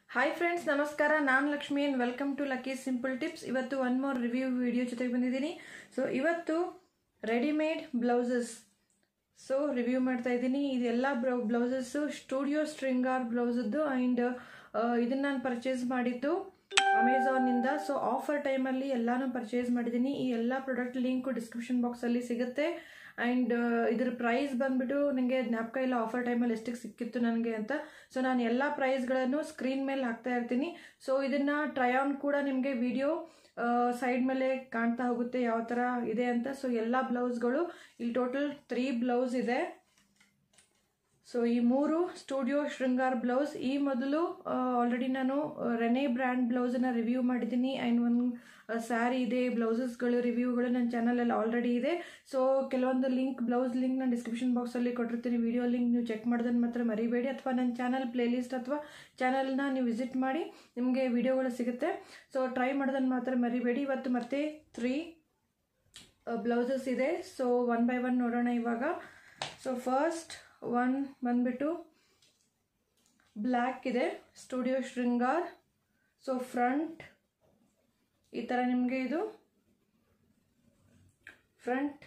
hi friends ನಮಸ್ಕಾರ ನಾನು Lakshmi and welcome to lucky simple tips ಇವತ್ತು ಒನ್ ಮೋರ್ ರಿವ್ಯೂ ವಿಡಿಯೋ ಜೊತೆಗೆ ಬಂದಿದ್ದೀನಿ ಸೊ ಇವತ್ತು ರೆಡಿಮೇಡ್ ಬ್ಲೌಸಸ್ ಸೊ ರಿವ್ಯೂ ಮಾಡ್ತಾ ಇದ್ದೀನಿ ಇದೆಲ್ಲ ಬ್ಲೌ ಬ್ಲೌಸಸ್ಸು ಸ್ಟುಡಿಯೋ ಸ್ಟ್ರಿಂಗಾರ್ ಬ್ಲೌಸದ್ದು ಆ್ಯಂಡ್ ಇದನ್ನು ನಾನು ಪರ್ಚೇಸ್ ಮಾಡಿದ್ದು ಅಮೆಝಾನಿಂದ ಸೊ ಆಫರ್ ಟೈಮಲ್ಲಿ ಎಲ್ಲಾನು ಪರ್ಚೇಸ್ ಮಾಡಿದ್ದೀನಿ ಈ ಎಲ್ಲ ಪ್ರಾಡಕ್ಟ್ ಲಿಂಕು ಡಿಸ್ಕ್ರಿಪ್ಷನ್ ಬಾಕ್ಸಲ್ಲಿ ಸಿಗುತ್ತೆ ಆ್ಯಂಡ್ ಇದ್ರ ಪ್ರೈಸ್ ಬಂದ್ಬಿಟ್ಟು ನನಗೆ ಜ್ಞಾಪಕ ಇಲ್ಲ ಆಫರ್ ಟೈಮಲ್ಲಿ ಎಷ್ಟಕ್ಕೆ ಸಿಕ್ಕಿತ್ತು ನನಗೆ ಅಂತ ಸೊ ನಾನು ಎಲ್ಲ ಪ್ರೈಸ್ಗಳನ್ನು ಸ್ಕ್ರೀನ್ ಮೇಲೆ ಹಾಕ್ತಾ ಇರ್ತೀನಿ ಸೊ ಇದನ್ನು ಟ್ರೈ ಆನ್ ಕೂಡ ನಿಮಗೆ ವಿಡಿಯೋ ಸೈಡ್ ಮೇಲೆ ಕಾಣ್ತಾ ಹೋಗುತ್ತೆ ಯಾವ ಥರ ಇದೆ ಅಂತ ಸೊ ಎಲ್ಲ ಬ್ಲೌಸ್ಗಳು ಇಲ್ಲಿ ಟೋಟಲ್ ತ್ರೀ ಬ್ಲೌಸ್ ಇದೆ ಸೊ ಈ ಮೂರು ಸ್ಟುಡಿಯೋ ಶೃಂಗಾರ್ ಬ್ಲೌಸ್ ಈ ಮೊದಲು ಆಲ್ರೆಡಿ ನಾನು ರೆನೆ ಬ್ರ್ಯಾಂಡ್ ಬ್ಲೌಸನ್ನು ರಿವ್ಯೂ ಮಾಡಿದ್ದೀನಿ ಆ್ಯಂಡ್ ಒಂದು ಸ್ಯಾರಿ ಇದೆ ಬ್ಲೌಸಸ್ಗಳು ರಿವ್ಯೂಗಳು ನನ್ನ ಚಾನಲಲ್ಲಿ ಆಲ್ರೆಡಿ ಇದೆ ಸೊ ಕೆಲವೊಂದು ಲಿಂಕ್ ಬ್ಲೌಸ್ ಲಿಂಕ್ ನಾನು ಡಿಸ್ಕ್ರಿಪ್ಷನ್ ಬಾಕ್ಸಲ್ಲಿ ಕೊಟ್ಟಿರ್ತೀನಿ ವಿಡಿಯೋ ಲಿಂಕ್ ನೀವು ಚೆಕ್ ಮಾಡೋದನ್ನು ಮಾತ್ರ ಮರಿಬೇಡಿ ಅಥವಾ ನನ್ನ ಚಾನಲ್ ಪ್ಲೇಲಿಸ್ಟ್ ಅಥವಾ ಚಾನಲ್ನ ನೀವು ವಿಸಿಟ್ ಮಾಡಿ ನಿಮಗೆ ವಿಡಿಯೋಗಳು ಸಿಗುತ್ತೆ ಸೊ ಟ್ರೈ ಮಾಡೋದನ್ನು ಮಾತ್ರ ಮರಿಬೇಡಿ ಇವತ್ತು ಮತ್ತೆ ತ್ರೀ ಬ್ಲೌಸಸ್ ಇದೆ ಸೊ ಒನ್ ಬೈ ಒನ್ ನೋಡೋಣ ಇವಾಗ ಸೊ ಫಸ್ಟ್ ಒನ್ ಬಂದ್ಬಿಟ್ಟು ಬ್ಲ್ಯಾಕ್ ಇದೆ ಸ್ಟುಡಿಯೋ ಶೃಂಗಾರ್ ಸೊ ಫ್ರಂಟ್ ಈ ಥರ ನಿಮಗೆ ಇದು ಫ್ರಂಟ್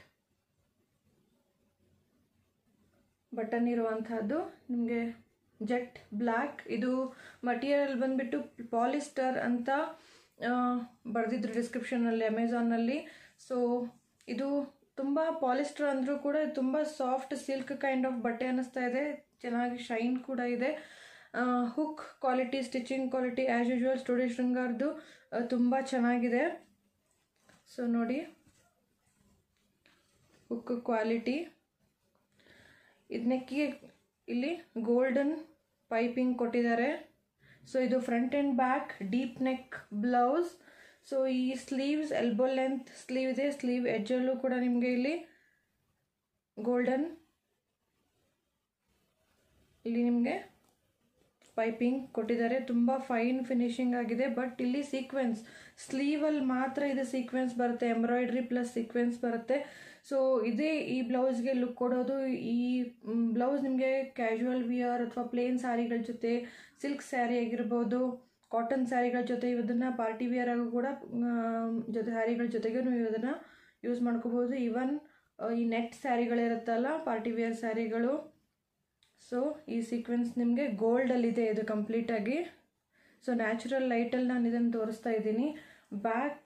ಬಟನ್ ಇರುವಂತಹದ್ದು ನಿಮಗೆ ಜೆಟ್ ಬ್ಲ್ಯಾಕ್ ಇದು ಮಟೀರಿಯಲ್ ಬಂದ್ಬಿಟ್ಟು ಪಾಲಿಸ್ಟರ್ ಅಂತ ಬರೆದಿದ್ರು ಡಿಸ್ಕ್ರಿಪ್ಷನಲ್ಲಿ ಅಮೆಝಾನಲ್ಲಿ ಸೊ ಇದು ತುಂಬ ಪಾಲಿಸ್ಟರ್ ಅಂದರೂ ಕೂಡ ತುಂಬ ಸಾಫ್ಟ್ ಸಿಲ್ಕ್ ಕೈಂಡ್ ಆಫ್ ಬಟ್ಟೆ ಅನ್ನಿಸ್ತಾ ಇದೆ ಚೆನ್ನಾಗಿ ಶೈನ್ ಕೂಡ ಇದೆ hook quality stitching quality as usual studio ಶೃಂಗಾರ್ದು ತುಂಬ ಚೆನ್ನಾಗಿದೆ ಸೊ ನೋಡಿ ಹುಕ್ ಕ್ವಾಲಿಟಿ ಇದನ್ನಕ್ಕೆ ಇಲ್ಲಿ ಗೋಲ್ಡನ್ ಪೈಪಿಂಗ್ ಕೊಟ್ಟಿದ್ದಾರೆ ಸೊ ಇದು front and back deep neck blouse so ಈ ಸ್ಲೀವ್ಸ್ ಎಲ್ಬೋ ಲೆಂತ್ ಸ್ಲೀವ್ ಇದೆ ಸ್ಲೀವ್ ಎಜ್ಜಲ್ಲೂ ಕೂಡ ನಿಮಗೆ ಇಲ್ಲಿ ಗೋಲ್ಡನ್ ಇಲ್ಲಿ ನಿಮಗೆ ಪೈಪಿಂಗ್ ಕೊಟ್ಟಿದ್ದಾರೆ ತುಂಬ ಫೈನ್ ಫಿನಿಶಿಂಗ್ ಆಗಿದೆ ಬಟ್ ಇಲ್ಲಿ ಸೀಕ್ವೆನ್ಸ್ ಸ್ಲೀವಲ್ಲಿ ಮಾತ್ರ ಇದು ಸೀಕ್ವೆನ್ಸ್ ಬರುತ್ತೆ ಎಂಬ್ರಾಯ್ಡ್ರಿ ಪ್ಲಸ್ ಸೀಕ್ವೆನ್ಸ್ ಬರುತ್ತೆ ಸೊ ಇದೇ ಈ ಬ್ಲೌಸ್ಗೆ ಲುಕ್ ಕೊಡೋದು ಈ ಬ್ಲೌಸ್ ನಿಮಗೆ ಕ್ಯಾಶುವಲ್ ವಿಯರ್ ಅಥವಾ ಪ್ಲೇನ್ ಸ್ಯಾರಿಗಳ ಜೊತೆ ಸಿಲ್ಕ್ ಸ್ಯಾರಿ ಆಗಿರ್ಬೋದು ಕಾಟನ್ ಸ್ಯಾರಿಗಳ ಜೊತೆ ಇದನ್ನು ಪಾರ್ಟಿ ವೇರ್ ಆಗು ಕೂಡ ಜೊತೆ ಸ್ಯಾರಿಗಳ ಜೊತೆಗೆ ನೀವು ಇದನ್ನು ಯೂಸ್ ಮಾಡ್ಕೋಬೋದು ಈವನ್ ಈ ನೆಟ್ ಸ್ಯಾರಿಗಳಿರುತ್ತಲ್ಲ ಪಾರ್ಟಿ ವೇರ್ ಸ್ಯಾರಿಗಳು ಸೊ ಈ ಸೀಕ್ವೆನ್ಸ್ ನಿಮಗೆ ಗೋಲ್ಡಲ್ಲಿದೆ ಇದು ಕಂಪ್ಲೀಟಾಗಿ ಸೊ ನ್ಯಾಚುರಲ್ ಲೈಟಲ್ಲಿ ನಾನು ಇದನ್ನು ತೋರಿಸ್ತಾ ಇದ್ದೀನಿ ಬ್ಯಾಕ್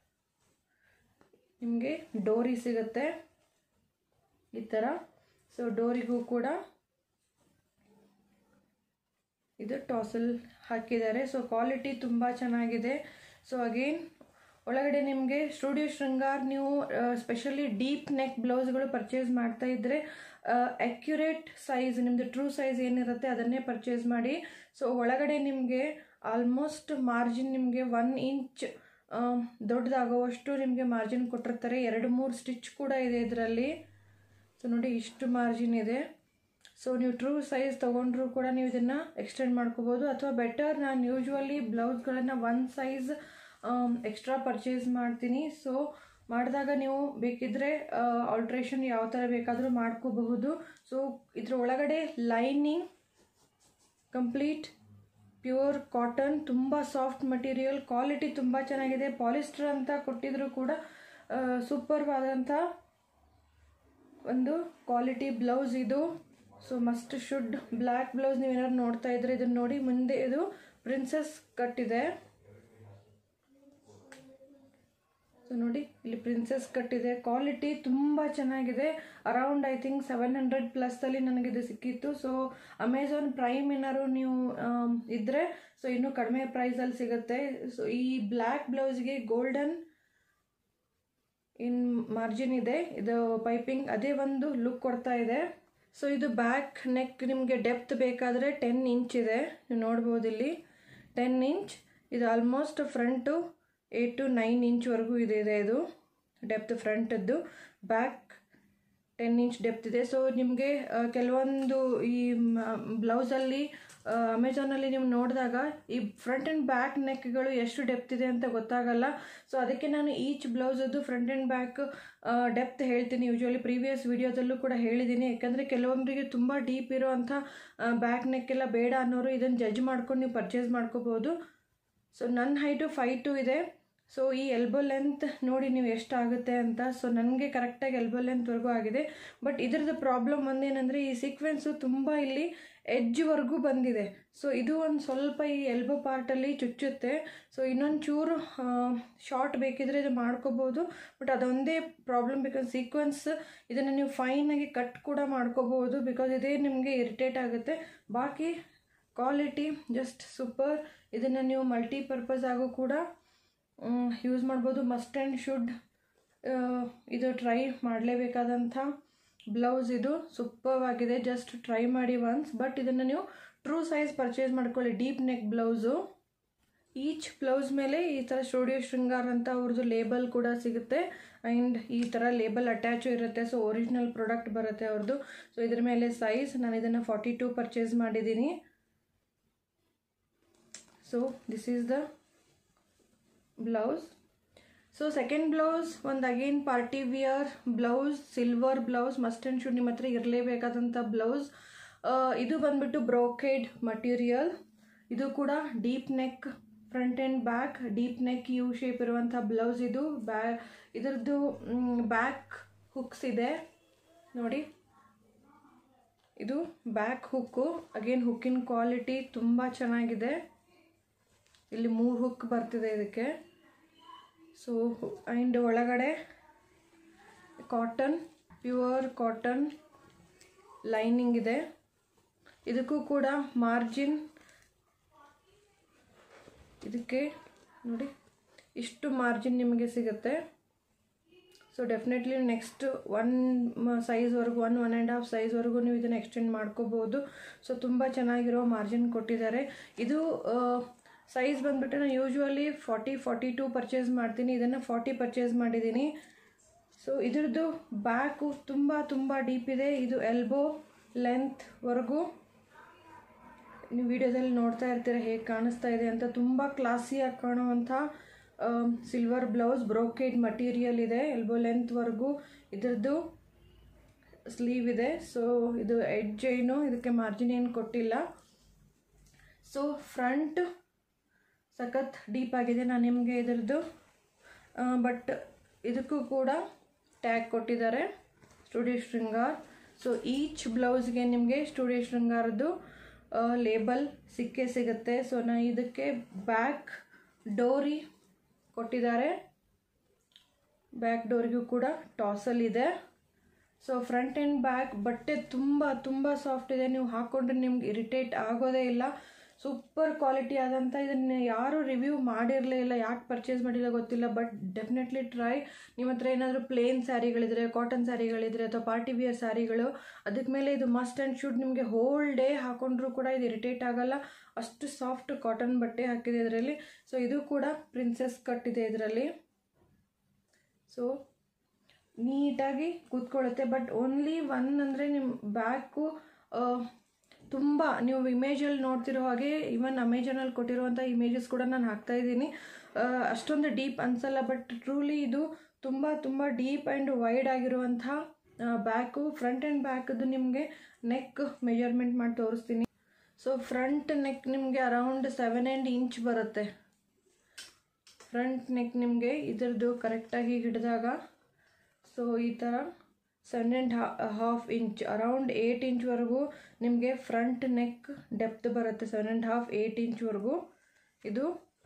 ನಿಮಗೆ ಡೋರಿ ಸಿಗುತ್ತೆ ಈ ಥರ ಸೊ ಡೋರಿಗೂ ಕೂಡ ಇದು ಟಾಸಲ್ ಹಾಕಿದ್ದಾರೆ ಸೊ ಕ್ವಾಲಿಟಿ ತುಂಬ ಚೆನ್ನಾಗಿದೆ ಸೊ ಅಗೇನ್ ಒಳಗಡೆ ನಿಮಗೆ ಸ್ಟುಡಿಯೋ ಶೃಂಗಾರ್ ನೀವು ಸ್ಪೆಷಲಿ ಡೀಪ್ ನೆಕ್ ಬ್ಲೌಸ್ಗಳು ಪರ್ಚೇಸ್ ಮಾಡ್ತಾ ಇದ್ದರೆ ಅಕ್ಯುರೇಟ್ ಸೈಜ್ ನಿಮ್ಮದು ಟ್ರೂ ಸೈಜ್ ಏನಿರುತ್ತೆ ಅದನ್ನೇ ಪರ್ಚೇಸ್ ಮಾಡಿ ಸೊ ಒಳಗಡೆ ನಿಮಗೆ ಆಲ್ಮೋಸ್ಟ್ ಮಾರ್ಜಿನ್ ನಿಮಗೆ ಒನ್ ಇಂಚ್ ದೊಡ್ಡದಾಗುವಷ್ಟು ನಿಮಗೆ ಮಾರ್ಜಿನ್ ಕೊಟ್ಟಿರ್ತಾರೆ ಎರಡು ಮೂರು ಸ್ಟಿಚ್ ಕೂಡ ಇದೆ ಇದರಲ್ಲಿ ಸೊ ನೋಡಿ ಇಷ್ಟು ಮಾರ್ಜಿನ್ ಇದೆ ಸೊ ನೀವು ಟ್ರೂ ಸೈಜ್ ತೊಗೊಂಡ್ರೂ ಕೂಡ ನೀವು ಇದನ್ನು ಎಕ್ಸ್ಟೆಂಡ್ ಮಾಡ್ಕೋಬೋದು ಅಥವಾ ಬೆಟರ್ ನಾನು ಯೂಶ್ವಲಿ ಬ್ಲೌಸ್ಗಳನ್ನು ಒನ್ ಸೈಜ್ ಎಕ್ಸ್ಟ್ರಾ ಪರ್ಚೇಸ್ ಮಾಡ್ತೀನಿ ಸೊ ಮಾಡಿದಾಗ ನೀವು ಬೇಕಿದ್ದರೆ ಆಲ್ಟ್ರೇಷನ್ ಯಾವ ಥರ ಬೇಕಾದರೂ ಮಾಡ್ಕೋಬಹುದು ಸೊ ಇದ್ರ ಒಳಗಡೆ ಲೈನಿಂಗ್ ಕಂಪ್ಲೀಟ್ ಪ್ಯೂರ್ ಕಾಟನ್ ತುಂಬ ಸಾಫ್ಟ್ ಮಟೀರಿಯಲ್ ಕ್ವಾಲಿಟಿ ತುಂಬ ಚೆನ್ನಾಗಿದೆ ಪಾಲಿಸ್ಟರ್ ಅಂತ ಕೊಟ್ಟಿದ್ರು ಕೂಡ ಸೂಪರ್ವಾದಂಥ ಒಂದು ಕ್ವಾಲಿಟಿ ಬ್ಲೌಸ್ ಇದು so must should black blouse ನೀವೇನಾದ್ರು ನೋಡ್ತಾ ಇದ್ರೆ ಇದನ್ನು ನೋಡಿ ಮುಂದೆ ಇದು ಪ್ರಿನ್ಸಸ್ ಕಟ್ ಇದೆ ಸೊ ನೋಡಿ ಇಲ್ಲಿ ಪ್ರಿನ್ಸಸ್ ಕಟ್ ಇದೆ ಕ್ವಾಲಿಟಿ ತುಂಬ ಚೆನ್ನಾಗಿದೆ around I think seven hundred ಪ್ಲಸ್ಸಲ್ಲಿ ನನಗಿದು ಸಿಕ್ಕಿತ್ತು ಸೊ ಅಮೆಝಾನ್ ಪ್ರೈಮ್ ಏನಾದ್ರು ನೀವು ಇದ್ದರೆ ಸೊ ಇನ್ನೂ ಕಡಿಮೆ ಪ್ರೈಸಲ್ಲಿ ಸಿಗುತ್ತೆ ಸೊ ಈ ಬ್ಲ್ಯಾಕ್ ಬ್ಲೌಸ್ಗೆ ಗೋಲ್ಡನ್ ಇನ್ ಮಾರ್ಜಿನ್ ಇದೆ ಇದು ಪೈಪಿಂಗ್ ಅದೇ ಒಂದು ಲುಕ್ ಕೊಡ್ತಾ ಇದೆ ಸೊ ಇದು ಬ್ಯಾಕ್ ನೆಕ್ ನಿಮಗೆ ಡೆಪ್ತ್ ಬೇಕಾದರೆ ಟೆನ್ ಇಂಚ್ ಇದೆ ನೀವು ನೋಡ್ಬೋದು ಇಲ್ಲಿ ಟೆನ್ ಇಂಚ್ ಇದು almost front eight to nine ಇಂಚ್ವರೆಗೂ ಇದೆ ಇದೆ ಇದು ಡೆಪ್ತ್ ಫ್ರಂಟದ್ದು ಬ್ಯಾಕ್ ಟೆನ್ ಇಂಚ್ ಡೆಪ್ತ್ ಇದೆ ಸೊ ನಿಮಗೆ ಕೆಲವೊಂದು ಈ ಬ್ಲೌಸಲ್ಲಿ ಅಮೆಝಾನಲ್ಲಿ ನೀವು ನೋಡಿದಾಗ ಈ ಫ್ರಂಟ್ ಆ್ಯಂಡ್ ಬ್ಯಾಕ್ ನೆಕ್ಗಳು ಎಷ್ಟು ಡೆಪ್ತ್ ಇದೆ ಅಂತ ಗೊತ್ತಾಗಲ್ಲ ಸೊ ಅದಕ್ಕೆ ನಾನು ಈಚ್ ಬ್ಲೌಸದ್ದು ಫ್ರಂಟ್ ಆ್ಯಂಡ್ ಬ್ಯಾಕ್ ಡೆಪ್ತ್ ಹೇಳ್ತೀನಿ ಯೂಶ್ವಲಿ ಪ್ರೀವಿಯಸ್ ವಿಡಿಯೋದಲ್ಲೂ ಕೂಡ ಹೇಳಿದ್ದೀನಿ ಯಾಕಂದರೆ ಕೆಲವೊಬ್ಬರಿಗೆ ತುಂಬ ಡೀಪ್ ಇರೋ ಅಂಥ ಬ್ಯಾಕ್ ನೆಕ್ ಎಲ್ಲ ಬೇಡ ಅನ್ನೋರು ಇದನ್ನು ಜಡ್ಜ್ ಮಾಡ್ಕೊಂಡು ನೀವು ಪರ್ಚೇಸ್ ಮಾಡ್ಕೋಬೋದು ಸೊ ನನ್ನ ಹೈಟು ಫೈ ಟು ಇದೆ ಸೊ ಈ ಎಲ್ಬೋ ಲೆಂತ್ ನೋಡಿ ನೀವು ಎಷ್ಟಾಗುತ್ತೆ ಅಂತ ಸೊ ನನಗೆ ಕರೆಕ್ಟಾಗಿ ಎಲ್ಬೋ ಲೆಂತ್ವರೆಗೂ ಆಗಿದೆ ಬಟ್ ಇದ್ರದ್ದು ಪ್ರಾಬ್ಲಮ್ ಒಂದೇನೆಂದರೆ ಈ ಸೀಕ್ವೆನ್ಸು ತುಂಬ ಇಲ್ಲಿ ಎಡ್ಜ್ವರೆಗೂ ಬಂದಿದೆ ಸೊ ಇದು ಒಂದು ಸ್ವಲ್ಪ ಈ ಎಲ್ಬೋ ಪಾರ್ಟಲ್ಲಿ ಚುಚ್ಚುತ್ತೆ ಸೊ ಇನ್ನೊಂದು ಚೂರು ಶಾರ್ಟ್ ಬೇಕಿದ್ರೆ ಇದು ಮಾಡ್ಕೋಬೋದು ಬಟ್ ಅದೊಂದೇ ಪ್ರಾಬ್ಲಮ್ ಬಿಕಾಸ್ ಸೀಕ್ವೆನ್ಸ್ ಇದನ್ನು ನೀವು ಫೈನಾಗಿ ಕಟ್ ಕೂಡ ಮಾಡ್ಕೋಬೋದು ಬಿಕಾಸ್ ಇದೇ ನಿಮಗೆ ಇರಿಟೇಟ್ ಆಗುತ್ತೆ ಬಾಕಿ ಕ್ವಾಲಿಟಿ ಜಸ್ಟ್ ಸೂಪರ್ ಇದನ್ನು ನೀವು ಮಲ್ಟಿಪರ್ಪಸ್ ಆಗೋ ಕೂಡ ಯೂಸ್ ಮಾಡ್ಬೋದು ಮಸ್ಟ್ ಆ್ಯಂಡ್ ಶುಡ್ ಇದು ಟ್ರೈ ಮಾಡಲೇಬೇಕಾದಂಥ ಬ್ಲೌಸ್ ಇದು ಸೂಪರ್ ಆಗಿದೆ ಜಸ್ಟ್ ಟ್ರೈ ಮಾಡಿ ಒನ್ಸ್ ಬಟ್ ಇದನ್ನು ನೀವು ಟ್ರೂ ಸೈಜ್ ಪರ್ಚೇಸ್ ಮಾಡ್ಕೊಳ್ಳಿ deep neck blouse each blouse ಮೇಲೆ ಈ ಥರ ಸ್ಟುಡಿಯೋ ಶೃಂಗಾರ್ ಅಂತ ಅವ್ರದ್ದು ಲೇಬಲ್ ಕೂಡ ಸಿಗುತ್ತೆ ಆ್ಯಂಡ್ ಈ ಥರ ಲೇಬಲ್ ಅಟ್ಯಾಚು ಇರುತ್ತೆ ಸೊ ಒರಿಜಿನಲ್ ಪ್ರಾಡಕ್ಟ್ ಬರುತ್ತೆ ಅವ್ರದ್ದು ಸೊ ಇದ್ರ ಮೇಲೆ ಸೈಜ್ ನಾನು ಇದನ್ನು ಫಾರ್ಟಿ ಟೂ ಪರ್ಚೇಸ್ ಮಾಡಿದ್ದೀನಿ so this is the blouse so second blouse ಒಂದು again party wear blouse silver blouse must and should ನಿಮ್ಮ ಹತ್ರ ಇರಲೇಬೇಕಾದಂಥ ಬ್ಲೌಸ್ ಇದು ಬಂದ್ಬಿಟ್ಟು ಬ್ರೋಕೆಡ್ ಮಟೀರಿಯಲ್ ಇದು ಕೂಡ deep neck front and back deep neck U shape ಇರುವಂಥ blouse ಇದು ಬ್ಯಾ ಇದರದ್ದು ಬ್ಯಾಕ್ ಹುಕ್ಸ್ ಇದೆ ನೋಡಿ ಇದು ಬ್ಯಾಕ್ ಹುಕ್ಕು ಅಗೇನ್ ಹುಕ್ಕಿನ ಕ್ವಾಲಿಟಿ ತುಂಬ ಚೆನ್ನಾಗಿದೆ ಇಲ್ಲಿ ಮೂರು ಹುಕ್ ಬರ್ತಿದೆ ಇದಕ್ಕೆ ಸೊ ಆ್ಯಂಡ್ ಒಳಗಡೆ ಕಾಟನ್ ಪ್ಯೂರ್ ಕಾಟನ್ ಲೈನಿಂಗ್ ಇದೆ ಇದಕ್ಕೂ ಕೂಡ ಮಾರ್ಜಿನ್ ಇದಕ್ಕೆ ನೋಡಿ ಇಷ್ಟು ಮಾರ್ಜಿನ್ ನಿಮಗೆ ಸಿಗುತ್ತೆ ಸೊ ಡೆಫಿನೆಟ್ಲಿ ನೆಕ್ಸ್ಟ್ ಒನ್ ಸೈಜ್ವರೆಗೂ ಒನ್ ಒನ್ ಆ್ಯಂಡ್ ಹಾಫ್ ಸೈಜ್ವರೆಗೂ ನೀವು ಇದನ್ನು ಎಕ್ಸ್ಟೆಂಡ್ ಮಾಡ್ಕೋಬೋದು ಸೊ ತುಂಬ ಚೆನ್ನಾಗಿರೋ ಮಾರ್ಜಿನ್ ಕೊಟ್ಟಿದ್ದಾರೆ ಇದು ಸೈಜ್ ಬಂದುಬಿಟ್ಟು ನಾನು usually forty forty two purchase ಮಾಡ್ತೀನಿ ಇದನ್ನು ಫಾರ್ಟಿ ಪರ್ಚೇಸ್ ಮಾಡಿದ್ದೀನಿ ಸೊ ಇದ್ರದ್ದು ಬ್ಯಾಕು ತುಂಬ ತುಂಬ ಡೀಪ್ ಇದೆ ಇದು ಎಲ್ಬೋ ಲೆಂತ್ವರೆಗೂ ನೀವು ವಿಡಿಯೋದಲ್ಲಿ ನೋಡ್ತಾ ಇರ್ತೀರ ಹೇಗೆ ಕಾಣಿಸ್ತಾ ಇದೆ ಅಂತ ತುಂಬ ಕ್ಲಾಸಿಯಾಗಿ ಕಾಣುವಂಥ ಸಿಲ್ವರ್ ಬ್ಲೌಸ್ ಬ್ರೋಕೆಡ್ ಮಟೀರಿಯಲ್ ಇದೆ ಎಲ್ಬೋ ಲೆಂತ್ವರೆಗೂ ಇದರದ್ದು ಸ್ಲೀವ್ ಇದೆ ಸೊ ಇದು ಎಡ್ಜ್ ಏನು ಇದಕ್ಕೆ ಮಾರ್ಜಿನ್ ಏನು ಕೊಟ್ಟಿಲ್ಲ ಸೊ ಫ್ರಂಟ್ ಸಖತ್ ಡೀಪ್ ಆಗಿದೆ ನಾನು ನಿಮಗೆ ಇದರದ್ದು ಬಟ್ ಇದಕ್ಕೂ ಕೂಡ ಟ್ಯಾಗ್ ಕೊಟ್ಟಿದ್ದಾರೆ ಸ್ಟುಡಿಯೋ ಶೃಂಗಾರ್ ಸೊ ಈಚ್ ಬ್ಲೌಸ್ಗೆ ನಿಮಗೆ ಸ್ಟುಡಿಯೋ ಶೃಂಗಾರದ್ದು ಲೇಬಲ್ ಸಿಕ್ಕೇ ಸಿಗುತ್ತೆ ಸೊ ನಾನು ಇದಕ್ಕೆ ಬ್ಯಾಕ್ ಡೋರಿ ಕೊಟ್ಟಿದ್ದಾರೆ ಬ್ಯಾಕ್ ಡೋರಿಗೂ ಕೂಡ ಟಾಸಲ್ ಇದೆ ಸೊ ಫ್ರಂಟ್ ಆ್ಯಂಡ್ ಬ್ಯಾಕ್ ಬಟ್ಟೆ ತುಂಬ ತುಂಬ ಸಾಫ್ಟ್ ಇದೆ ನೀವು ಹಾಕ್ಕೊಂಡ್ರೆ ನಿಮ್ಗೆ ಇರಿಟೇಟ್ ಆಗೋದೇ ಇಲ್ಲ ಸೂಪರ್ ಕ್ವಾಲಿಟಿ ಆದಂಥ ಇದನ್ನು ಯಾರೂ ರಿವ್ಯೂ ಮಾಡಿರಲೇ ಇಲ್ಲ ಯಾಕೆ ಪರ್ಚೇಸ್ ಮಾಡಿಲ್ಲ ಗೊತ್ತಿಲ್ಲ ಬಟ್ ಡೆಫಿನೆಟ್ಲಿ ಟ್ರೈ ನಿಮ್ಮ ಹತ್ರ ಏನಾದರೂ ಪ್ಲೇನ್ ಸ್ಯಾರಿಗಳಿದ್ರೆ ಕಾಟನ್ ಸ್ಯಾರಿಗಳಿದ್ರೆ ಅಥವಾ ಪಾರ್ಟಿ ವಿಯರ್ ಸ್ಯಾರಿಗಳು ಅದಕ್ಕೆ ಮೇಲೆ ಇದು ಮಸ್ಟ್ ಆ್ಯಂಡ್ ಶೂಟ್ ನಿಮಗೆ ಹೋಲ್ ಡೇ ಹಾಕೊಂಡ್ರೂ ಕೂಡ ಇದು ಇರಿಟೇಟ್ ಆಗಲ್ಲ ಅಷ್ಟು ಸಾಫ್ಟ್ ಕಾಟನ್ ಬಟ್ಟೆ ಹಾಕಿದೆ ಇದರಲ್ಲಿ ಸೊ ಇದು ಕೂಡ ಪ್ರಿನ್ಸೆಸ್ ಕಟ್ ಇದೆ ಇದರಲ್ಲಿ ಸೊ ನೀಟಾಗಿ ಕೂತ್ಕೊಳ್ಳುತ್ತೆ ಬಟ್ ಓನ್ಲಿ ಒನ್ ಅಂದರೆ ನಿಮ್ಮ ಬ್ಯಾಕು ತುಂಬ ನೀವು ಇಮೇಜಲ್ಲಿ ನೋಡ್ತಿರೋ ಹಾಗೆ ಇವನ್ ಅಮೆಜಾನಲ್ಲಿ ಕೊಟ್ಟಿರುವಂಥ ಇಮೇಜಸ್ ಕೂಡ ನಾನು ಹಾಕ್ತಾ ಇದ್ದೀನಿ ಅಷ್ಟೊಂದು ಡೀಪ್ ಅನಿಸಲ್ಲ ಬಟ್ ಟ್ರೂಲಿ ಇದು ತುಂಬ ತುಂಬ ಡೀಪ್ ಆ್ಯಂಡ್ ವೈಡ್ ಆಗಿರುವಂಥ ಬ್ಯಾಕು ಫ್ರಂಟ್ ಆ್ಯಂಡ್ ಬ್ಯಾಕದು ನಿಮಗೆ ನೆಕ್ ಮೆಜರ್ಮೆಂಟ್ ಮಾಡಿ ತೋರಿಸ್ತೀನಿ ಸೊ ಫ್ರಂಟ್ ನೆಕ್ ನಿಮಗೆ ಅರೌಂಡ್ ಸೆವೆನ್ ಆ್ಯಂಡ್ ಇಂಚ್ ಬರುತ್ತೆ ಫ್ರಂಟ್ ನೆಕ್ ನಿಮಗೆ ಇದರದ್ದು ಕರೆಕ್ಟಾಗಿ ಹಿಡಿದಾಗ ಸೊ ಈ ಥರ seven and half inch around eight ಇಂಚ್ವರೆಗೂ ನಿಮಗೆ ಫ್ರಂಟ್ ನೆಕ್ ಡೆಪ್ತ್ ಬರುತ್ತೆ ಸೆವೆನ್ ಆ್ಯಂಡ್ ಹಾಫ್ ಏಯ್ಟ್ ಇಂಚ್ವರೆಗೂ ಇದು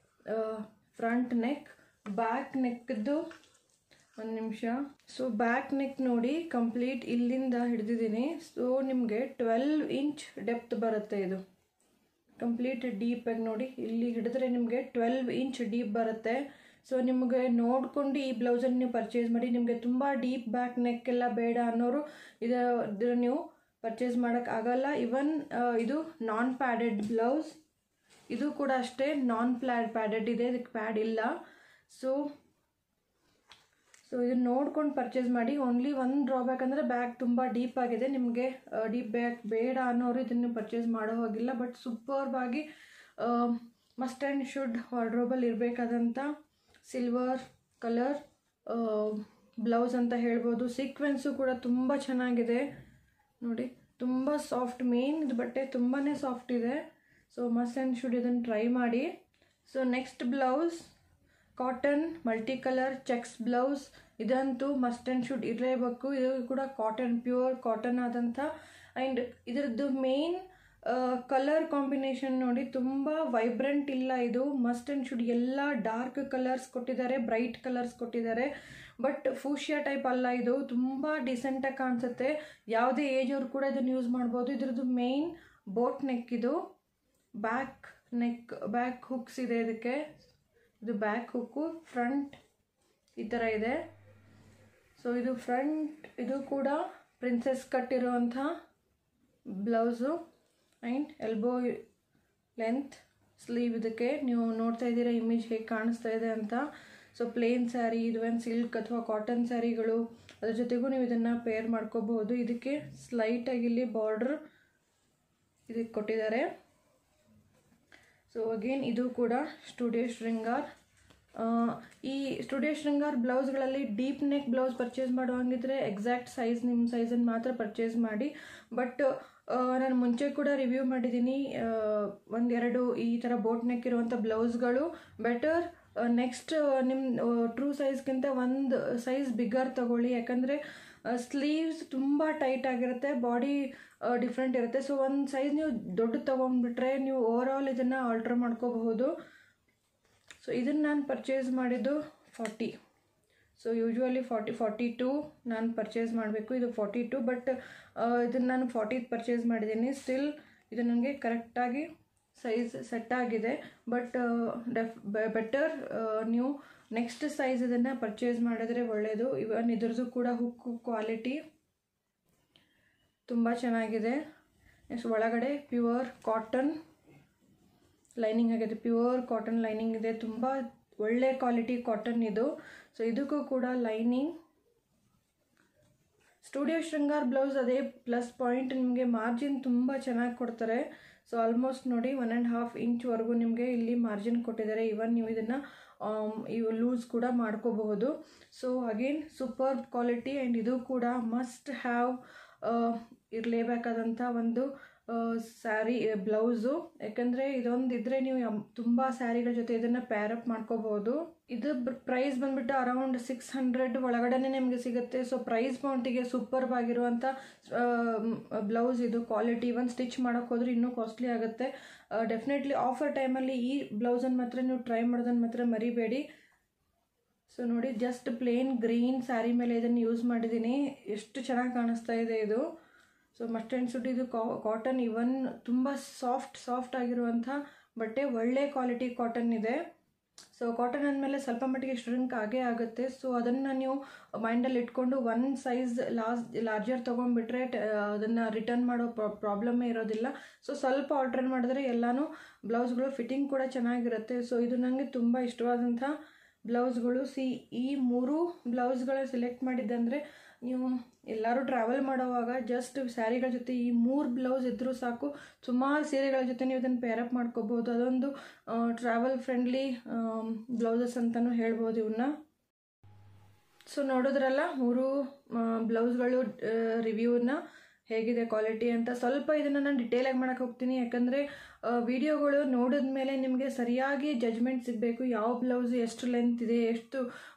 ಫ್ರಂಟ್ ನೆಕ್ ಬ್ಯಾಕ್ ನೆಕ್ದು ಒಂದು ನಿಮಿಷ ಸೊ ಬ್ಯಾಕ್ ನೆಕ್ ನೋಡಿ ಕಂಪ್ಲೀಟ್ ಇಲ್ಲಿಂದ ಹಿಡಿದಿದ್ದೀನಿ ಸೊ ನಿಮಗೆ ಟ್ವೆಲ್ವ್ ಇಂಚ್ ಡೆಪ್ತ್ ಬರುತ್ತೆ ಇದು ಕಂಪ್ಲೀಟ್ ಡೀಪಾಗಿ ನೋಡಿ ಇಲ್ಲಿ ಹಿಡಿದ್ರೆ ನಿಮಗೆ ಟ್ವೆಲ್ವ್ ಇಂಚ್ ಡೀಪ್ ಬರುತ್ತೆ ಸೊ ನಿಮಗೆ ನೋಡ್ಕೊಂಡು ಈ ಬ್ಲೌಸನ್ನು ನೀವು ಪರ್ಚೇಸ್ ಮಾಡಿ ನಿಮಗೆ ತುಂಬ ಡೀಪ್ ಬ್ಯಾಕ್ ನೆಕ್ ಎಲ್ಲ ಬೇಡ ಅನ್ನೋರು ಇದು ಇದನ್ನ ನೀವು ಪರ್ಚೇಸ್ ಮಾಡೋಕ್ಕಾಗಲ್ಲ ಇವನ್ ಇದು ನಾನ್ ಪ್ಯಾಡೆಡ್ ಬ್ಲೌಸ್ ಇದು ಕೂಡ ಅಷ್ಟೇ ನಾನ್ ಪ್ಲ್ಯಾಡ್ ಪ್ಯಾಡೆಡ್ ಇದೆ ಇದಕ್ಕೆ ಪ್ಯಾಡ್ ಇಲ್ಲ ಸೊ ಸೊ ಇದನ್ನ ನೋಡ್ಕೊಂಡು ಪರ್ಚೇಸ್ ಮಾಡಿ ಓನ್ಲಿ ಒಂದು ಡ್ರಾಬ್ಯಾಕ್ ಅಂದರೆ ಬ್ಯಾಗ್ ತುಂಬ ಡೀಪ್ ಆಗಿದೆ ನಿಮಗೆ ಡೀಪ್ ಬ್ಯಾಗ್ ಬೇಡ ಅನ್ನೋರು ಇದನ್ನು ಪರ್ಚೇಸ್ ಮಾಡೋ ಹೋಗಿಲ್ಲ ಬಟ್ ಸೂಪರ್ಬ್ ಆಗಿ ಮಸ್ಟ್ ಆ್ಯಂಡ್ ಶುಡ್ ವಾರ್ಡ್ರೋಬಲ್ಲಿ ಇರಬೇಕಾದಂಥ ಸಿಲ್ವರ್ ಕಲರ್ ಬ್ಲೌಸ್ ಅಂತ ಹೇಳ್ಬೋದು ಸೀಕ್ವೆನ್ಸು ಕೂಡ ತುಂಬ ಚೆನ್ನಾಗಿದೆ ನೋಡಿ ತುಂಬ ಸಾಫ್ಟ್ ಮೇನ್ ಇದು ಬಟ್ಟೆ ತುಂಬಾ ಸಾಫ್ಟ್ ಇದೆ ಸೊ ಮಸ್ಟ್ ಆ್ಯಂಡ್ ಶುಡ್ ಇದನ್ನು ಟ್ರೈ ಮಾಡಿ so next blouse cotton multi colour checks blouse ಇದಂತೂ ಮಸ್ಟ್ ಆ್ಯಂಡ್ ಶುಡ್ ಇರಲೇಬೇಕು ಇದು ಕೂಡ ಕಾಟನ್ ಪ್ಯೂರ್ ಕಾಟನ್ ಆದಂಥ ಆ್ಯಂಡ್ ಇದರದ್ದು ಮೇನ್ ಕಲರ್ ಕಾಂಬಿನೇಷನ್ ನೋಡಿ ತುಂಬ ವೈಬ್ರೆಂಟ್ ಇಲ್ಲ ಇದು ಮಸ್ಟ್ ಆ್ಯಂಡ್ ಶುಡ್ ಎಲ್ಲ ಡಾರ್ಕ್ ಕಲರ್ಸ್ ಕೊಟ್ಟಿದ್ದಾರೆ ಬ್ರೈಟ್ ಕಲರ್ಸ್ ಕೊಟ್ಟಿದ್ದಾರೆ ಬಟ್ ಫೂಷಿಯಾ ಟೈಪ್ ಅಲ್ಲ ಇದು ತುಂಬ ಡಿಸೆಂಟಾಗಿ ಕಾಣಿಸುತ್ತೆ ಯಾವುದೇ ಏಜ್ ಅವ್ರು ಕೂಡ ಇದನ್ನು ಯೂಸ್ ಮಾಡ್ಬೋದು ಇದ್ರದ್ದು ಮೇನ್ ಬೋಟ್ ನೆಕ್ ಇದು ಬ್ಯಾಕ್ ನೆಕ್ ಬ್ಯಾಕ್ ಹುಕ್ಸ್ ಇದೆ ಇದಕ್ಕೆ ಇದು ಬ್ಯಾಕ್ ಹುಕ್ಕು ಫ್ರಂಟ್ ಈ ಥರ ಇದೆ ಸೊ ಇದು ಫ್ರಂಟ್ ಇದು ಕೂಡ ಪ್ರಿನ್ಸೆಸ್ ಕಟ್ ಇರುವಂಥ blouse and elbow length sleeve ಇದಕ್ಕೆ ನೀವು ನೋಡ್ತಾ ಇದ್ದೀರಾ ಇಮೇಜ್ ಹೇಗೆ ಕಾಣಿಸ್ತಾ ಇದೆ ಅಂತ ಸೊ ಪ್ಲೇನ್ ಸ್ಯಾರಿ ಇದು ಒಂದು ಸಿಲ್ಕ್ ಅಥವಾ ಕಾಟನ್ ಸ್ಯಾರಿಗಳು ಅದ್ರ ಜೊತೆಗೂ ನೀವು ಇದನ್ನು ಪೇರ್ ಮಾಡ್ಕೋಬಹುದು ಇದಕ್ಕೆ ಸ್ಲೈಟಾಗಿ ಇಲ್ಲಿ ಬಾರ್ಡ್ರ್ ಇದಕ್ಕೆ ಕೊಟ್ಟಿದ್ದಾರೆ ಸೊ ಅಗೇನ್ ಇದು ಕೂಡ ಸ್ಟುಡಿಯೋ ಶೃಂಗಾರ್ ಈ ಸ್ಟುಡಿಯೋ ಶೃಂಗಾರ್ ಬ್ಲೌಸ್ಗಳಲ್ಲಿ ಡೀಪ್ ನೆಕ್ ಬ್ಲೌಸ್ ಪರ್ಚೇಸ್ ಮಾಡುವಂಗಿದ್ರೆ ಎಕ್ಸಾಕ್ಟ್ ಸೈಜ್ ನಿಮ್ಮ ಸೈಜನ್ನು ಮಾತ್ರ ಪರ್ಚೇಸ್ ಮಾಡಿ ಬಟ್ ನಾನು ಮುಂಚೆ ಕೂಡ ರಿವ್ಯೂ ಮಾಡಿದ್ದೀನಿ ಒಂದೆರಡು ಈ ಥರ ಬೋಟ್ ನೆಕ್ ಇರುವಂಥ ಬ್ಲೌಸ್ಗಳು ಬೆಟರ್ ನೆಕ್ಸ್ಟ್ ನಿಮ್ಮ ಟ್ರೂ ಸೈಜ್ಗಿಂತ ಒಂದು ಸೈಜ್ ಬಿಗ್ಗರ್ ತಗೊಳ್ಳಿ ಯಾಕಂದರೆ ಸ್ಲೀವ್ಸ್ ತುಂಬ ಟೈಟ್ ಆಗಿರುತ್ತೆ ಬಾಡಿ ಡಿಫ್ರೆಂಟ್ ಇರುತ್ತೆ ಸೊ ಒಂದು ಸೈಜ್ ನೀವು ದೊಡ್ಡ ತೊಗೊಂಡ್ಬಿಟ್ರೆ ನೀವು ಓವರ್ ಆಲ್ ಇದನ್ನು ಆಲ್ಟ್ರ್ ಮಾಡ್ಕೋಬಹುದು ಸೊ ಇದನ್ನು ನಾನು ಪರ್ಚೇಸ್ ಮಾಡಿದ್ದು forty so usually forty forty two ನಾನು ಪರ್ಚೇಸ್ ಮಾಡಬೇಕು ಇದು ಫಾರ್ಟಿ ಟು ಬಟ್ ಇದನ್ನು ನಾನು ಫಾರ್ಟಿ ಪರ್ಚೇಸ್ ಮಾಡಿದ್ದೀನಿ ಸ್ಟಿಲ್ ಇದು ನನಗೆ ಕರೆಕ್ಟಾಗಿ ಸೈಜ್ ಸೆಟ್ ಆಗಿದೆ ಬಟ್ ಡೆಫ್ ಬೆಟರ್ ನೀವು ನೆಕ್ಸ್ಟ್ ಸೈಜ್ ಇದನ್ನು ಪರ್ಚೇಸ್ ಮಾಡಿದ್ರೆ ಒಳ್ಳೆಯದು ಇವನ್ ಇದ್ರದ್ದು ಕೂಡ ಹುಕ್ ಕ್ವಾಲಿಟಿ ತುಂಬ ಚೆನ್ನಾಗಿದೆ ನೆಕ್ಸ್ಟ್ ಒಳಗಡೆ ಪ್ಯೂರ್ ಕಾಟನ್ ಲೈನಿಂಗ್ ಆಗಿದೆ ಪ್ಯೂರ್ ಕಾಟನ್ ಲೈನಿಂಗ್ ಇದೆ ತುಂಬ ಒಳ್ಳೆ ಕ್ವಾಲಿಟಿ ಕಾಟನ್ ಇದು ಸೊ ಇದಕ್ಕೂ ಕೂಡ ಲೈನಿಂಗ್ ಸ್ಟುಡಿಯೋ ಶೃಂಗಾರ್ ಬ್ಲೌಸ್ ಅದೇ ಪ್ಲಸ್ ಪಾಯಿಂಟ್ ನಿಮಗೆ ಮಾರ್ಜಿನ್ ತುಂಬ ಚೆನ್ನಾಗಿ ಕೊಡ್ತಾರೆ ಸೊ ಆಲ್ಮೋಸ್ಟ್ ನೋಡಿ ಒನ್ ಆ್ಯಂಡ್ ಹಾಫ್ ಇಂಚ್ವರೆಗೂ ನಿಮಗೆ ಇಲ್ಲಿ ಮಾರ್ಜಿನ್ ಕೊಟ್ಟಿದ್ದಾರೆ ಇವನ್ ನೀವು ಇದನ್ನು ಇವು ಲೂಸ್ ಕೂಡ ಮಾಡ್ಕೋಬಹುದು so again super quality and ಇದು ಕೂಡ ಮಸ್ಟ್ ಹ್ಯಾವ್ ಇರಲೇಬೇಕಾದಂಥ ಒಂದು ಸ್ಯಾರಿ ಬ್ಲೌಸು ಯಾಕಂದರೆ ಇದೊಂದು ಇದ್ದರೆ ನೀವು ತುಂಬ ಸ್ಯಾರಿಗಳ ಜೊತೆ ಇದನ್ನು ಪ್ಯಾರಪ್ ಮಾಡ್ಕೋಬೋದು ಇದು ಪ್ರೈಸ್ ಬಂದುಬಿಟ್ಟು ಅರೌಂಡ್ ಸಿಕ್ಸ್ ಹಂಡ್ರೆಡ್ ಒಳಗಡೆನೆ ನಿಮಗೆ ಸಿಗುತ್ತೆ ಸೊ ಪ್ರೈಸ್ ಪಾಯಿಂಟಿಗೆ ಸೂಪರ್ಬ್ ಆಗಿರುವಂಥ ಬ್ಲೌಸ್ ಇದು ಕ್ವಾಲಿಟಿ ಒಂದು ಸ್ಟಿಚ್ ಮಾಡೋಕ್ಕೆ ಹೋದ್ರೆ ಇನ್ನೂ ಕಾಸ್ಟ್ಲಿ ಆಗುತ್ತೆ ಡೆಫಿನೆಟ್ಲಿ ಆಫರ್ ಟೈಮಲ್ಲಿ ಈ ಬ್ಲೌಸನ್ನು ಮಾತ್ರ ನೀವು ಟ್ರೈ ಮಾಡೋದನ್ನು ಮಾತ್ರ ಮರಿಬೇಡಿ ಸೊ ನೋಡಿ ಜಸ್ಟ್ ಪ್ಲೇನ್ ಗ್ರೀನ್ ಸ್ಯಾರಿ ಮೇಲೆ ಇದನ್ನು ಯೂಸ್ ಮಾಡಿದ್ದೀನಿ ಎಷ್ಟು ಚೆನ್ನಾಗಿ ಕಾಣಿಸ್ತಾ ಇದೆ ಇದು ಸೊ ಮಸ್ಟ್ ಆ್ಯಂಡ್ ಶುಡ್ ಇದು ಕಾಟನ್ ಇವನ್ ತುಂಬ ಸಾಫ್ಟ್ ಸಾಫ್ಟ್ ಆಗಿರುವಂಥ ಬಟ್ಟೆ ಒಳ್ಳೆ ಕ್ವಾಲಿಟಿ ಕಾಟನ್ ಇದೆ ಸೊ ಕಾಟನ್ ಅಂದಮೇಲೆ ಸ್ವಲ್ಪ ಮಟ್ಟಿಗೆ ಶ್ರಿಂಕ್ ಆಗೇ ಆಗುತ್ತೆ ಸೊ ಅದನ್ನು ನೀವು ಮೈಂಡಲ್ಲಿ ಇಟ್ಕೊಂಡು ಒನ್ ಸೈಜ್ ಲಾಸ್ ಲಾರ್ಜರ್ ತೊಗೊಂಡ್ಬಿಟ್ರೆ ಅದನ್ನು ರಿಟರ್ನ್ ಮಾಡೋ ಪ್ರಾಬ್ಲಮ್ಮೇ ಇರೋದಿಲ್ಲ ಸೊ ಸ್ವಲ್ಪ ಆಲ್ಟ್ರೇಟ್ ಮಾಡಿದ್ರೆ ಎಲ್ಲನೂ ಬ್ಲೌಸ್ಗಳು ಫಿಟ್ಟಿಂಗ್ ಕೂಡ ಚೆನ್ನಾಗಿರುತ್ತೆ ಸೊ ಇದು ನನಗೆ ತುಂಬ ಇಷ್ಟವಾದಂಥ ಬ್ಲೌಸ್ಗಳು ಸಿ ಈ ಮೂರು ಬ್ಲೌಸ್ಗಳ ಸೆಲೆಕ್ಟ್ ಮಾಡಿದ್ದಂದರೆ ನೀವು ಎಲ್ಲರೂ ಟ್ರಾವೆಲ್ ಮಾಡೋವಾಗ ಜಸ್ಟ್ ಸ್ಯಾರಿಗಳ ಜೊತೆ ಈ ಮೂರು ಬ್ಲೌಸ್ ಇದ್ದರೂ ಸಾಕು ಸುಮಾರು ಸೀರೆಗಳ ಜೊತೆ ನೀವು ಇದನ್ನು ಪೇರಪ್ ಮಾಡ್ಕೋಬೋದು ಅದೊಂದು ಟ್ರಾವೆಲ್ ಫ್ರೆಂಡ್ಲಿ ಬ್ಲೌಸಸ್ ಅಂತಲೂ ಹೇಳ್ಬೋದು ಇವನ್ನ ಸೊ ನೋಡಿದ್ರಲ್ಲ ಮೂರು ಬ್ಲೌಸ್ಗಳು ರಿವ್ಯೂನ ಹೇಗಿದೆ ಕ್ವಾಲಿಟಿ ಅಂತ ಸ್ವಲ್ಪ ಇದನ್ನು ನಾನು ಡಿಟೇಲಾಗಿ ಮಾಡೋಕ್ಕೆ ಹೋಗ್ತೀನಿ ಯಾಕಂದರೆ ವಿಡಿಯೋಗಳು ನೋಡಿದ ಮೇಲೆ ನಿಮಗೆ ಸರಿಯಾಗಿ ಜಜ್ಮೆಂಟ್ ಸಿಗಬೇಕು ಯಾವ ಬ್ಲೌಸ್ ಎಷ್ಟು ಲೆಂತ್ ಇದೆ ಎಷ್ಟು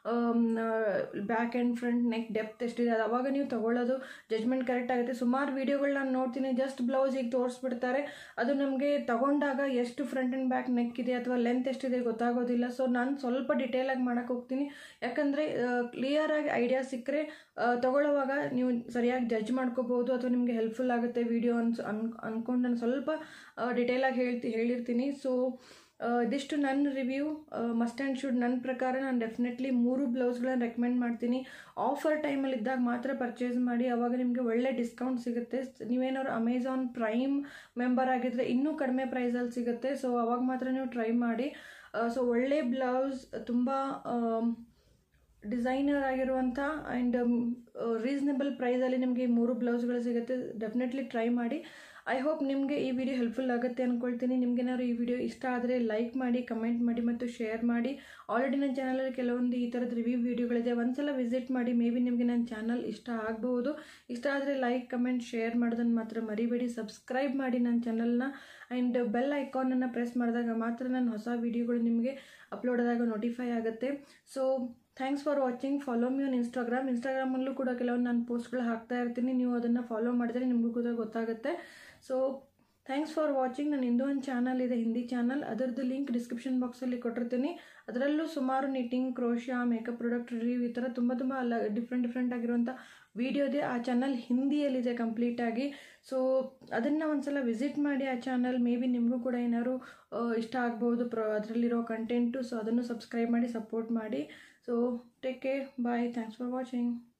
back and front neck depth ಎಷ್ಟಿದೆ ಅದು ಅವಾಗ ನೀವು ತೊಗೊಳ್ಳೋದು ಜಜ್ಮೆಂಟ್ ಕರೆಕ್ಟ್ ಆಗುತ್ತೆ ಸುಮಾರು ವೀಡಿಯೋಗಳು ನಾನು ನೋಡ್ತೀನಿ ಜಸ್ಟ್ ಬ್ಲೌಸ್ ಈಗ ತೋರಿಸ್ಬಿಡ್ತಾರೆ ಅದು ನಮಗೆ ತಗೊಂಡಾಗ ಎಷ್ಟು ಫ್ರಂಟ್ ಆ್ಯಂಡ್ ಬ್ಯಾಕ್ ನೆಕ್ ಇದೆ ಅಥವಾ ಲೆಂತ್ ಎಷ್ಟಿದೆ ಗೊತ್ತಾಗೋದಿಲ್ಲ ಸೊ ನಾನು ಸ್ವಲ್ಪ ಡಿಟೇಲಾಗಿ ಮಾಡೋಕ್ಕೆ ಹೋಗ್ತೀನಿ ಯಾಕಂದರೆ ಕ್ಲಿಯರಾಗಿ ಐಡಿಯಾ ಸಿಕ್ಕರೆ ತಗೊಳ್ಳೋವಾಗ ನೀವು ಸರಿಯಾಗಿ ಜಡ್ಜ್ ಮಾಡ್ಕೋಬೋದು ಅಥವಾ ನಿಮಗೆ ಹೆಲ್ಪ್ಫುಲ್ ಆಗುತ್ತೆ ವಿಡಿಯೋ ಅನ್ಸ್ ಅನ್ ಅಂದ್ಕೊಂಡು ನಾನು ಸ್ವಲ್ಪ ಡಿಟೇಲಾಗಿ ಹೇಳ್ತಿ ಹೇಳಿರ್ತೀನಿ ಸೊ ಇದಿಷ್ಟು ನನ್ನ ರಿವ್ಯೂ ಮಸ್ಟ್ ಆ್ಯಂಡ್ ಶುಡ್ ನನ್ನ ಪ್ರಕಾರ ನಾನು ಡೆಫಿನೆಟ್ಲಿ ಮೂರು ಬ್ಲೌಸ್ಗಳನ್ನ ರೆಕಮೆಂಡ್ ಮಾಡ್ತೀನಿ ಆಫರ್ ಟೈಮಲ್ಲಿ ಇದ್ದಾಗ ಮಾತ್ರ ಪರ್ಚೇಸ್ ಮಾಡಿ ಆವಾಗ ನಿಮಗೆ ಒಳ್ಳೆ ಡಿಸ್ಕೌಂಟ್ ಸಿಗುತ್ತೆ ನೀವೇನಾದ್ರು ಅಮೆಝಾನ್ ಪ್ರೈಮ್ ಮೆಂಬರ್ ಆಗಿದ್ದರೆ ಇನ್ನೂ ಕಡಿಮೆ ಪ್ರೈಸಲ್ಲಿ ಸಿಗುತ್ತೆ ಸೊ ಅವಾಗ ಮಾತ್ರ ನೀವು ಟ್ರೈ ಮಾಡಿ ಸೊ ಒಳ್ಳೆ ಬ್ಲೌಸ್ ತುಂಬ ಡಿಸೈನರ್ ಆಗಿರುವಂಥ ಆ್ಯಂಡ್ ರೀಸನೇಬಲ್ ಪ್ರೈಸಲ್ಲಿ ನಿಮಗೆ ಈ ಮೂರು ಬ್ಲೌಸ್ಗಳು ಸಿಗುತ್ತೆ ಡೆಫಿನೆಟ್ಲಿ ಟ್ರೈ ಮಾಡಿ ಐ ಹೋಪ್ ನಿಮಗೆ ಈ ವಿಡಿಯೋ ಹೆಲ್ಪ್ಫುಲ್ ಆಗುತ್ತೆ ಅಂದ್ಕೊಳ್ತೀನಿ ನಿಮ್ಗೇನಾದ್ರು ಈ ವಿಡಿಯೋ ಇಷ್ಟ ಆದರೆ ಲೈಕ್ ಮಾಡಿ ಕಮೆಂಟ್ ಮಾಡಿ ಮತ್ತು ಶೇರ್ ಮಾಡಿ ಆಲ್ರೆಡಿ ನನ್ನ ಚಾನಲಲ್ಲಿ ಕೆಲವೊಂದು ಈ ಥರದ ರಿವ್ಯೂ ವೀಡಿಯೋಗಳಿದೆ ಒಂದ್ಸಲ ವಿಸಿಟ್ ಮಾಡಿ ಮೇ ಬಿ ನಿಮಗೆ ನನ್ನ ಚಾನಲ್ ಇಷ್ಟ ಆಗಬಹುದು ಇಷ್ಟ ಆದರೆ ಲೈಕ್ ಕಮೆಂಟ್ ಶೇರ್ ಮಾಡೋದನ್ನು ಮಾತ್ರ ಮರಿಬೇಡಿ ಸಬ್ಸ್ಕ್ರೈಬ್ ಮಾಡಿ ನನ್ನ ಚಾನಲ್ನ ಆ್ಯಂಡ್ ಬೆಲ್ ಐಕಾನನ್ನು ಪ್ರೆಸ್ ಮಾಡಿದಾಗ ಮಾತ್ರ ನನ್ನ ಹೊಸ ವೀಡಿಯೋಗಳು ನಿಮಗೆ ಅಪ್ಲೋಡ್ ಆದಾಗ ನೋಟಿಫೈ ಆಗುತ್ತೆ so thanks for watching follow me on Instagram ಇನ್ಸ್ಟಾಗ್ರಾಮಲ್ಲೂ ಕೂಡ ಕೆಲವೊಂದು ನಾನು ಪೋಸ್ಟ್ಗಳು ಹಾಕ್ತಾ ಇರ್ತೀನಿ ನೀವು ಅದನ್ನು ಫಾಲೋ ಮಾಡಿದ್ರೆ ನಿಮಗೂ ಕೂಡ ಗೊತ್ತಾಗುತ್ತೆ ಸೊ ಥ್ಯಾಂಕ್ಸ್ ಫಾರ್ ವಾಚಿಂಗ್ ನನ್ನ ಇನ್ನೂ ಒಂದು ಚಾನಲ್ ಇದೆ ಹಿಂದಿ ಚಾನಲ್ ಅದರದ್ದು ಲಿಂಕ್ ಡಿಸ್ಕ್ರಿಪ್ಷನ್ ಬಾಕ್ಸಲ್ಲಿ ಕೊಟ್ಟಿರ್ತೀನಿ ಅದರಲ್ಲೂ ಸುಮಾರು knitting crochet makeup product review ಈ ಥರ ತುಂಬ ತುಂಬ ಅಲ್ಲ ಡಿಫ್ರೆಂಟ್ ಡಿಫ್ರೆಂಟ್ ಆಗಿರುವಂಥ ವಿಡಿಯೋ ಇದೆ ಆ ಚಾನಲ್ ಹಿಂದಿಯಲ್ಲಿದೆ ಕಂಪ್ಲೀಟಾಗಿ ಸೊ ಅದನ್ನು ಒಂದ್ಸಲ ವಿಸಿಟ್ ಮಾಡಿ ಆ ಚಾನಲ್ ಮೇ ಬಿ ನಿಮಗೂ ಕೂಡ ಏನಾದ್ರು ಇಷ್ಟ ಆಗ್ಬೋದು ಪ್ರ ಅದರಲ್ಲಿರೋ ಕಂಟೆಂಟು ಸೊ ಅದನ್ನು ಸಬ್ಸ್ಕ್ರೈಬ್ ಮಾಡಿ ಸಪೋರ್ಟ್ ಮಾಡಿ so take care bye thanks for watching